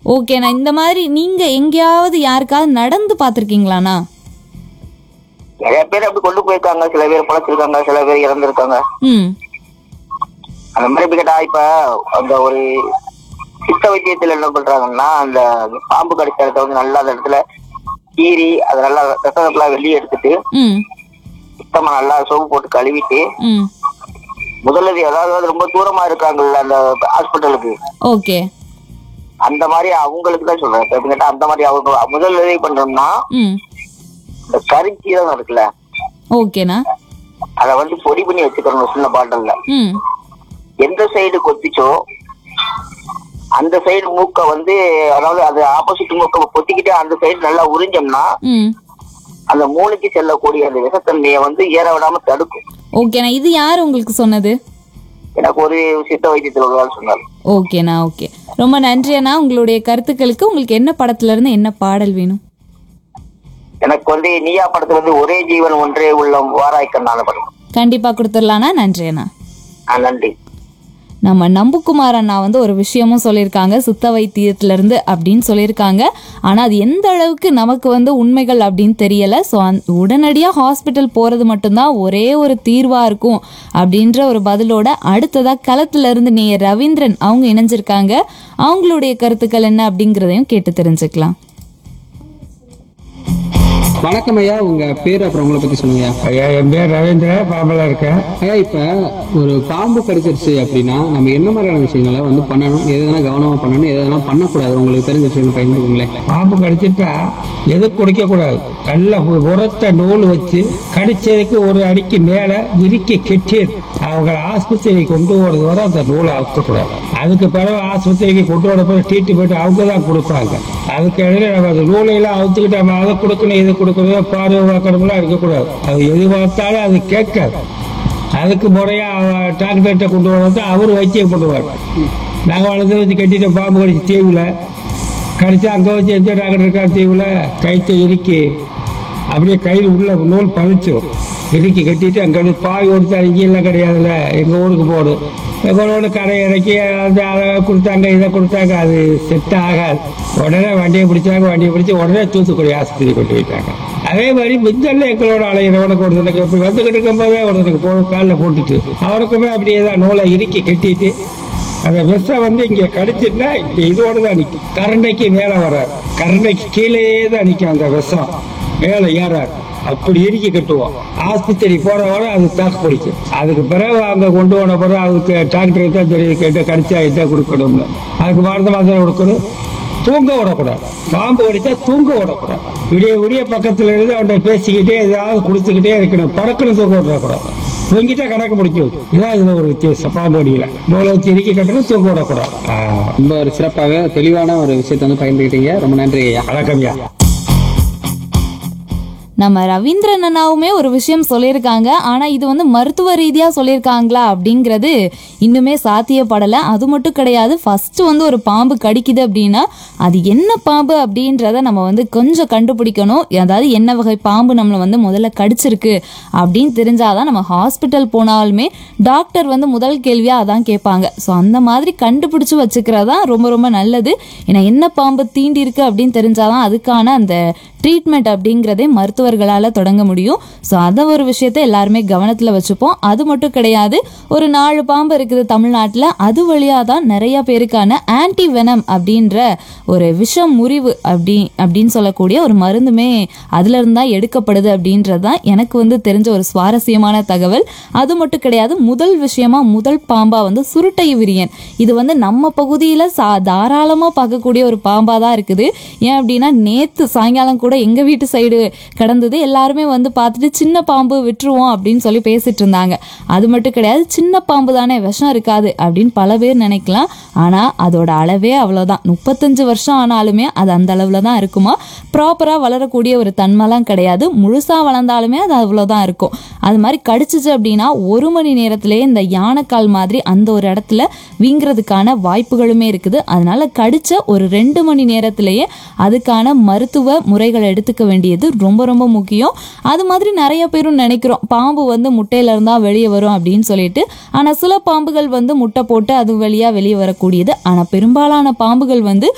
ஓகேண்ணா இந்த மாதிரி நீங்க எங்கேயாவது யாருக்காவது நடந்து பார்த்துருக்கீங்களாண்ணா நிறைய பேர் அப்படி கொண்டு போயிருக்காங்க சில பேர் பழச்சிருக்காங்க சில பேர் இறந்துருக்காங்க ம் அந்த மாதிரி எப்படி கேட்டா இப்ப அந்த ஒரு சித்த வைத்தியத்துல என்ன பண்றாங்கன்னா அந்த பாம்பு கடிச்ச இடத்த வந்து நல்லா அந்த இடத்துல கீறி அதை நல்லா ரசகத்தெல்லாம் வெளியே எடுத்துட்டு ம் சுத்தமா நல்லா சோப்பு போட்டு கழுவிட்டு ம் முதலுதவி அதாவது வந்து ரொம்ப தூரமா இருக்காங்கல்ல அந்த ஹாஸ்பிட்டலுக்கு ஓகே அந்த மாதிரி அவங்களுக்கு தான் சொல்றேன் இப்ப எப்படி கேட்டா அந்த மாதிரி அவங்க முதல் உதவி பண்றோம்னா ம் இந்த கரிஞ்சீரகம் இருக்குல்ல ஓகேண்ணா அதை வந்து பொடி பண்ணி வச்சுக்கணும் ஒரு சின்ன பாட்டில்ல ம் எந்த சைடு கொத்திச்சோ அந்த சைடு மூக்க வந்து அதாவது அது ஆப்போசிட் மூக்க கொத்திக்கிட்டு அந்த சைடு நல்லா உறிஞ்சோம்னா ம் அந்த மூளைக்கு செல்லக்கூடிய அந்த விஷத்தன்மையை வந்து ஏற விடாம தடுக்கும் ஓகேண்ணா இது யார் உங்களுக்கு சொன்னது எனக்கு ஒரு சித்த வைத்தியத்தில் ஒரு ஆள் சொன்னார் ஓகேண்ணா ஓகே ரொம்ப நன்றி அண்ணா உங்களுடைய கருத்துக்களுக்கு உங்களுக்கு என்ன படத்துல இருந்து என்ன பாடல் வேணும் எனக்கு வந்து நீயா படத்துல வந்து ஒரே ஜீவன் ஒன்றே உள்ளம் வாராய்க்கண்ணான படம் கண்டிப்பா கொடுத்துடலாண்ணா நன்றி அண்ணா ஆ, நன்றி நம்ம நம்புக்குமார் அண்ணா வந்து ஒரு விஷயமும் சொல்லியிருக்காங்க சித்த வைத்தியத்துல இருந்து அப்படின்னு சொல்லியிருக்காங்க ஆனால் அது எந்த அளவுக்கு நமக்கு வந்து உண்மைகள் அப்படின்னு தெரியல ஸோ அந் உடனடியாக ஹாஸ்பிட்டல் போகிறது மட்டும்தான் ஒரே ஒரு தீர்வாக இருக்கும் அப்படின்ற ஒரு பதிலோட அடுத்ததாக களத்துல இருந்து நீ ரவீந்திரன் அவங்க இணைஞ்சிருக்காங்க அவங்களுடைய கருத்துக்கள் என்ன அப்படிங்கிறதையும் கேட்டு தெரிஞ்சுக்கலாம் வணக்கம் ஐயா உங்க பேர் அப்புறம் உங்களை பத்தி சொல்லுங்க ஐயா. ஐயா என் பேர் ரவீந்திர பாம்பலா இருக்கேன் ஐயா இப்ப ஒரு பாம்பு கடிச்சிருச்சு அப்படின்னா நம்ம என்ன மாதிரியான விஷயங்களை வந்து பண்ணணும் எதனா கவனமா பண்ணணும் எதெல்லாம் பண்ணக்கூடாது உங்களுக்கு தெரிஞ்ச விஷயங்கள் பயன்படுங்களேன் பாம்பு கடிச்சிட்டா எது குடிக்க கூடாது நல்ல உ- உரத்த நூல் வச்சு கடிச்சதுக்கு ஒரு அடிக்கு மேல இறுக்கி கெட்டி அவங்க ஆஸ்பத்திரிக்கு கொண்டு போறது வரை அந்த நூலை அவுக்கக்கூடாது அதுக்கு பிறகு ஆஸ்பத்திரிக்கு கொண்டு வர போய் ட்ரீட்மெண்ட் அவங்க தான் கொடுப்பாங்க அதுக்கு இடையில நம்ம அந்த நூலையெல்லாம் அவுத்துக்கிட்டு நம்ம அதை கொடுக்கணும் இது கொடுக்கணும் பார்வை பார்க்கணும்லாம் இருக்கக்கூடாது அது எது பார்த்தாலும் அது கேட்காது அதுக்கு முறையா டாக்டர்கிட்ட கொண்டு வரது அவர் வைத்தியம் பண்ணுவார் நாங்கள் வளர்ந்து வச்சு கட்டிட்டு பாம்பு கடிச்சு தீவுல கடிச்சு அங்கே வச்சு எந்த டாக்டர் இருக்கா தீவுல கைத்தை இறுக்கி அப்படியே கையில் உள்ள நூல் பழிச்சிடும் இறுக்கி கட்டிட்டு அங்கே பாய் கொடுத்தா இங்கெல்லாம் கிடையாதுல்ல எங்கள் ஊருக்கு போடும் எங்களோட கரை இறக்கி அந்த அதை கொடுத்தாங்க இதை கொடுத்தாங்க அது செட் ஆகாது உடனே வண்டியை பிடிச்சாங்க வண்டியை பிடிச்சி உடனே தூத்துக்குடி ஆஸ்பத்திரி கொண்டு போயிட்டாங்க அதே மாதிரி மிஞ்சல்ல எங்களோட அலையிறவனுக்கு ஒருத்தனுக்கு இப்படி வந்துகிட்டு இருக்கும்போதே ஒருத்தனுக்கு போ காலில் போட்டுட்டு அவனுக்குமே அப்படியே தான் நூலை இறுக்கி கட்டிட்டு அந்த விஷம் வந்து இங்க கடிச்சிட்டா இங்க இதோட தான் நிற்கும் கரண்டைக்கு மேலே வராது கரண்டைக்கு கீழேயே தான் நிற்கும் அந்த விஷம் மேலே ஏறாது அப்படி இறுக்கி கட்டுவோம் ஆஸ்பத்திரி போற வரை அது தாக்கு பிடிக்கும் அதுக்கு பிறகு அங்க கொண்டு போன பிறகு அதுக்கு டாக்டருக்கு தான் தெரியும் கேட்டு கடிச்சா இதை கொடுக்கணும்னு அதுக்கு மருந்து மாத்திரை கொடுக்கணும் தூங்க விடக்கூடாது பாம்பு கடிச்சா தூங்க விடக்கூடாது விடிய விடிய பக்கத்துல இருந்து அவன்கிட்ட பேசிக்கிட்டே ஏதாவது கொடுத்துக்கிட்டே இருக்கணும் பறக்கணும் தூங்க விடக்கூடாது தூங்கிட்டா கணக்கு முடிக்கும் இதான் இதுல ஒரு வித்தியாசம் பாம்பு கடியில நூலை வச்சு இறுக்கி கட்டணும் தூங்க விடக்கூடாது ஆ, ரொம்ப ஒரு சிறப்பாக தெளிவான ஒரு விஷயத்தை வந்து பகிர்ந்துக்கிட்டீங்க ரொம்ப நன்றி ஐயா வணக்கம்யா நம்ம ரவீந்திரன் அண்ணாவுமே ஒரு விஷயம் சொல்லியிருக்காங்க ஆனால் இது வந்து மருத்துவ ரீதியாக சொல்லியிருக்காங்களா அப்படிங்கிறது இன்னுமே சாத்தியப்படலை அது மட்டும் கிடையாது ஃபஸ்ட்டு வந்து ஒரு பாம்பு கடிக்குது அப்படின்னா அது என்ன பாம்பு அப்படின்றத நம்ம வந்து கொஞ்சம் கண்டுபிடிக்கணும் அதாவது என்ன வகை பாம்பு நம்மளை வந்து முதல்ல கடிச்சிருக்கு அப்படின்னு தெரிஞ்சாதான் நம்ம ஹாஸ்பிட்டல் போனாலுமே டாக்டர் வந்து முதல் கேள்வியாக அதான் கேட்பாங்க ஸோ அந்த மாதிரி கண்டுபிடிச்சு வச்சுக்கிறது தான் ரொம்ப ரொம்ப நல்லது ஏன்னா என்ன பாம்பு தீண்டி இருக்கு அப்படின்னு தெரிஞ்சாதான் அதுக்கான அந்த ட்ரீட்மெண்ட் அப்படிங்கிறதே மருத்துவர்களால் தொடங்க முடியும் ஸோ அதை ஒரு விஷயத்த எல்லாருமே கவனத்தில் வச்சுப்போம் அது மட்டும் கிடையாது ஒரு நாலு பாம்பு இருக்குது தமிழ்நாட்டில் அது வழியாக தான் நிறைய பேருக்கான ஆன்டி வெனம் அப்படின்ற ஒரு விஷம் முறிவு அப்படி அப்படின்னு சொல்லக்கூடிய ஒரு மருந்துமே அதுல இருந்து தான் எடுக்கப்படுது அப்படின்றது தான் எனக்கு வந்து தெரிஞ்ச ஒரு சுவாரஸ்யமான தகவல் அது மட்டும் கிடையாது முதல் விஷயமா முதல் பாம்பா வந்து சுருட்டை விரியன் இது வந்து நம்ம பகுதியில் சா தாராளமாக பார்க்கக்கூடிய ஒரு பாம்பா தான் இருக்குது ஏன் அப்படின்னா நேற்று சாயங்காலம் கூட எங்கள் வீட்டு சைடு கிடந்தது எல்லாருமே வந்து பார்த்துட்டு சின்ன பாம்பு விட்டுருவோம் அப்படின்னு சொல்லி பேசிட்டு இருந்தாங்க அது மட்டும் கிடையாது சின்ன பாம்பு தானே விஷம் இருக்காது அப்படின்னு பல பேர் நினைக்கலாம் ஆனால் அதோட அளவே அவ்வளோதான் முப்பத்தஞ்சு வருஷம் ஆனாலுமே அது அந்த அளவில் தான் இருக்குமா ப்ராப்பராக வளரக்கூடிய ஒரு தன்மைலாம் கிடையாது முழுசாக வளர்ந்தாலுமே அது அவ்வளோதான் இருக்கும் அது மாதிரி கடிச்சிச்சு அப்படின்னா ஒரு மணி நேரத்திலேயே இந்த யானைக்கால் மாதிரி அந்த ஒரு இடத்துல வீங்கிறதுக்கான வாய்ப்புகளுமே இருக்குது அதனால கடிச்ச ஒரு ரெண்டு மணி நேரத்திலேயே அதுக்கான மருத்துவ முறைகளை எடுத்துக்க வேண்டியது ரொம்ப ரொம்ப முக்கியம் அது மாதிரி நிறைய பேரும் நினைக்கிறோம் பாம்பு வந்து முட்டையில இருந்தா வெளியே வரும் அப்படின்னு சொல்லிட்டு ஆனா சில பாம்புகள் வந்து முட்டை போட்டு அது வழியா வெளியே வரக்கூடியது ஆனா பெரும்பாலான பாம்புகள் வந்து